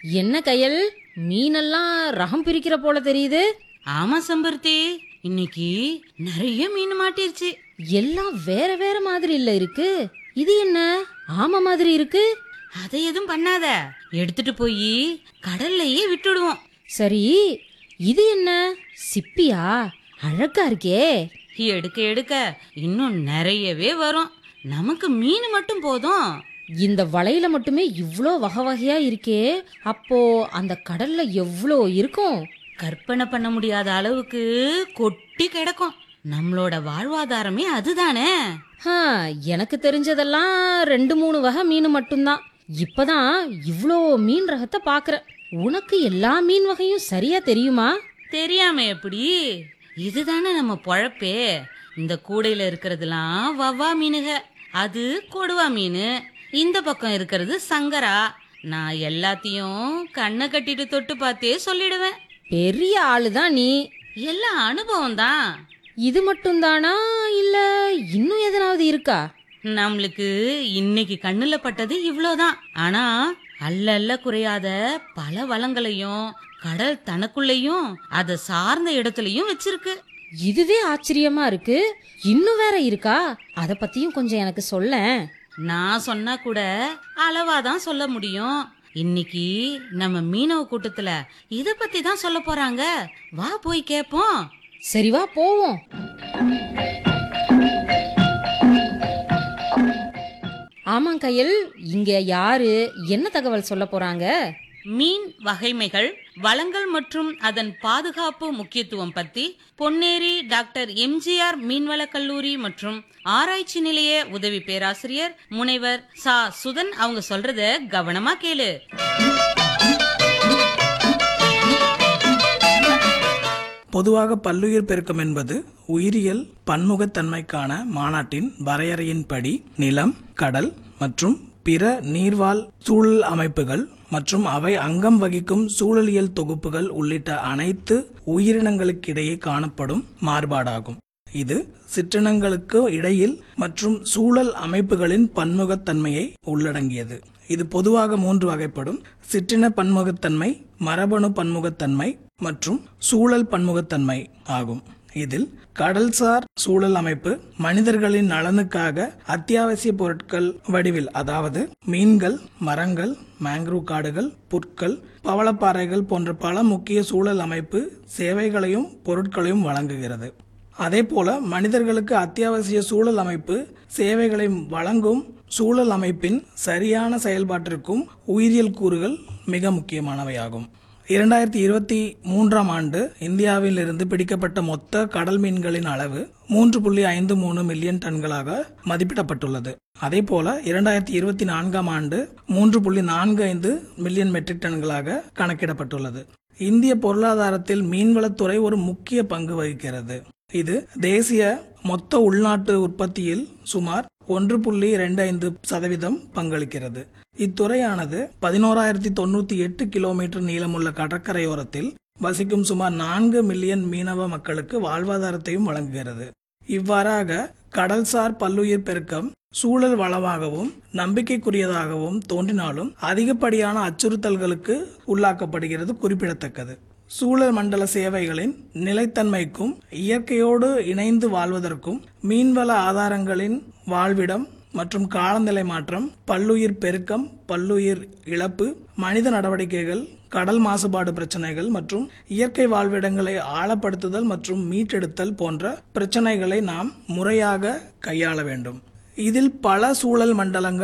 என்ன கையல் மீனெல்லாம் ரகம் பிரிக்கிற போல தெரியுது ஆமா சம்பருத்தி இன்னைக்கு நிறைய மீன் மாட்டிருச்சு எல்லாம் வேற வேற மாதிரி இல்ல இருக்கு இது என்ன ஆமை மாதிரி இருக்கு அதை எதுவும் பண்ணாத எடுத்துட்டு போய் கடல்லையே விட்டுடுவோம் சரி இது என்ன சிப்பியா அழகா இருக்கே எடுக்க எடுக்க இன்னும் நிறையவே வரும் நமக்கு மீன் மட்டும் போதும் இந்த வலையில மட்டுமே இவ்ளோ வகை வகையா இருக்கே அப்போ அந்த கடல்ல எவ்ளோ இருக்கும் கற்பனை பண்ண முடியாத அளவுக்கு கொட்டி கிடக்கும் நம்மளோட வாழ்வாதாரமே அதுதானே ஹா, எனக்கு தெரிஞ்சதெல்லாம் ரெண்டு மூணு வகை மீன் மட்டும்தான் இப்பதான் இவ்ளோ மீன் ரகத்தை பாக்குறேன் உனக்கு எல்லா மீன் வகையும் சரியா தெரியுமா தெரியாம எப்படி இதுதானே நம்ம பொழப்பே இந்த கூடையில இருக்கிறதுலாம் வவ்வா மீனுக அது கொடுவா மீன் இந்த பக்கம் இருக்கிறது சங்கரா நான் எல்லாத்தையும் கண்ணை கட்டிட்டு தொட்டு பார்த்தே சொல்லிடுவேன் பெரிய ஆளுதான் நீ எல்லாம் அனுபவம் தான் இது மட்டும்தானா இல்ல இன்னும் எதனாவது இருக்கா நம்மளுக்கு இன்னைக்கு கண்ணுல பட்டது இவ்வளோதான் ஆனா அல்ல அல்ல குறையாத பல வளங்களையும் கடல் தனக்குள்ளேயும் அதை சார்ந்த இடத்துலயும் வச்சிருக்கு இதுவே ஆச்சரியமா இருக்கு இன்னும் வேற இருக்கா அத பத்தியும் கொஞ்சம் எனக்கு சொல்லேன் நான் சொன்னா கூட அளவாதான் சொல்ல முடியும் இன்னைக்கு நம்ம மீனவ கூட்டத்துல இத பத்தி தான் சொல்ல போறாங்க வா போய் கேப்போம் சரி வா போவோம் ஆமாம் கையல் இங்க யாரு என்ன தகவல் சொல்ல போறாங்க மீன் வகைமைகள் வளங்கள் மற்றும் அதன் பாதுகாப்பு முக்கியத்துவம் பத்தி பொன்னேரி டாக்டர் எம்ஜிஆர் மீன்வள கல்லூரி மற்றும் ஆராய்ச்சி நிலைய உதவி பேராசிரியர் முனைவர் சா சுதன் அவங்க சொல்றத கவனமா கேளு பொதுவாக பல்லுயிர் பெருக்கம் என்பது உயிரியல் பன்முகத்தன்மைக்கான மாநாட்டின் வரையறையின்படி நிலம் கடல் மற்றும் பிற நீர்வாழ் சூழல் அமைப்புகள் மற்றும் அவை அங்கம் வகிக்கும் சூழலியல் தொகுப்புகள் உள்ளிட்ட அனைத்து உயிரினங்களுக்கிடையே காணப்படும் மாறுபாடாகும் இது சிற்றினங்களுக்கு இடையில் மற்றும் சூழல் அமைப்புகளின் பன்முகத்தன்மையை உள்ளடங்கியது இது பொதுவாக மூன்று வகைப்படும் சிற்றின பன்முகத்தன்மை மரபணு பன்முகத்தன்மை மற்றும் சூழல் பன்முகத்தன்மை ஆகும் இதில் கடல்சார் சூழல் அமைப்பு மனிதர்களின் நலனுக்காக அத்தியாவசிய பொருட்கள் வடிவில் அதாவது மீன்கள் மரங்கள் மேங்க்ரூவ் காடுகள் புற்கள் பவளப்பாறைகள் போன்ற பல முக்கிய சூழல் அமைப்பு சேவைகளையும் பொருட்களையும் வழங்குகிறது அதேபோல மனிதர்களுக்கு அத்தியாவசிய சூழல் அமைப்பு சேவைகளை வழங்கும் சூழல் அமைப்பின் சரியான செயல்பாட்டிற்கும் உயிரியல் கூறுகள் மிக முக்கியமானவையாகும் இரண்டாயிரத்தி இருபத்தி மூன்றாம் ஆண்டு இந்தியாவில் இருந்து பிடிக்கப்பட்ட மொத்த கடல் மீன்களின் அளவு மூன்று புள்ளி ஐந்து மூணு மில்லியன் டன்களாக மதிப்பிடப்பட்டுள்ளது அதேபோல இரண்டாயிரத்தி இருபத்தி நான்காம் ஆண்டு மூன்று புள்ளி நான்கு ஐந்து மில்லியன் மெட்ரிக் டன்களாக கணக்கிடப்பட்டுள்ளது இந்திய பொருளாதாரத்தில் மீன்வளத்துறை ஒரு முக்கிய பங்கு வகிக்கிறது இது தேசிய மொத்த உள்நாட்டு உற்பத்தியில் சுமார் ஒன்று புள்ளி ரெண்டு ஐந்து சதவீதம் பங்களிக்கிறது இத்துறையானது பதினோராயிரத்தி தொண்ணூத்தி எட்டு கிலோமீட்டர் நீளமுள்ள கடற்கரையோரத்தில் வசிக்கும் சுமார் நான்கு மில்லியன் மீனவ மக்களுக்கு வாழ்வாதாரத்தையும் வழங்குகிறது இவ்வாறாக கடல்சார் பல்லுயிர் பெருக்கம் சூழல் வளமாகவும் நம்பிக்கைக்குரியதாகவும் தோன்றினாலும் அதிகப்படியான அச்சுறுத்தல்களுக்கு உள்ளாக்கப்படுகிறது குறிப்பிடத்தக்கது சூழல் மண்டல சேவைகளின் நிலைத்தன்மைக்கும் இயற்கையோடு இணைந்து வாழ்வதற்கும் மீன்வள ஆதாரங்களின் வாழ்விடம் மற்றும் காலநிலை மாற்றம் பல்லுயிர் பெருக்கம் பல்லுயிர் இழப்பு மனித நடவடிக்கைகள் கடல் மாசுபாடு பிரச்சனைகள் மற்றும் இயற்கை வாழ்விடங்களை ஆழப்படுத்துதல் மற்றும் மீட்டெடுத்தல் போன்ற பிரச்சனைகளை நாம் முறையாக கையாள வேண்டும் இதில் பல சூழல் மண்டலங்கள்